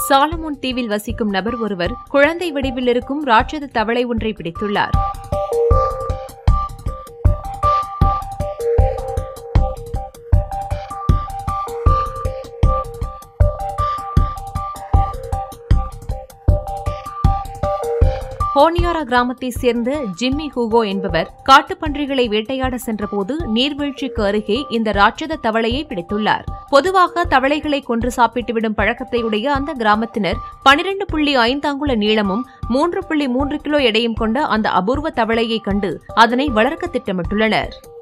Solomon தீவில் வசிக்கும் நபர் ஒருவர் குழந்தை வடிவில் இருக்கும் ராட்சத தவளை ஒன்றை பிடித்துள்ளார் ஹோனியாரா கிராமத்தைச் சேர்ந்த ஜிம்மி ஹூகோ என்பவர் காட்டுப்பன்றிகளை வேட்டையாட சென்றபோது நீர்வீழ்ச்சிக்கு அருகே இந்த ராட்சத தவளையை பிடித்துள்ளார் பொதுவாக தவளைகளை கொன்று சாப்பிட்டுவிடும் பழக்கத்தை உடைய அந்த கிராமத்தினர் பனிரெண்டு புள்ளி ஐந்தாங்குல நீளமும் மூன்று புள்ளி மூன்று கிலோ எடையும் கொண்ட அந்த அபூர்வ தவளையை கண்டு அதனை வளர்க்க திட்டமிட்டுள்ளனர்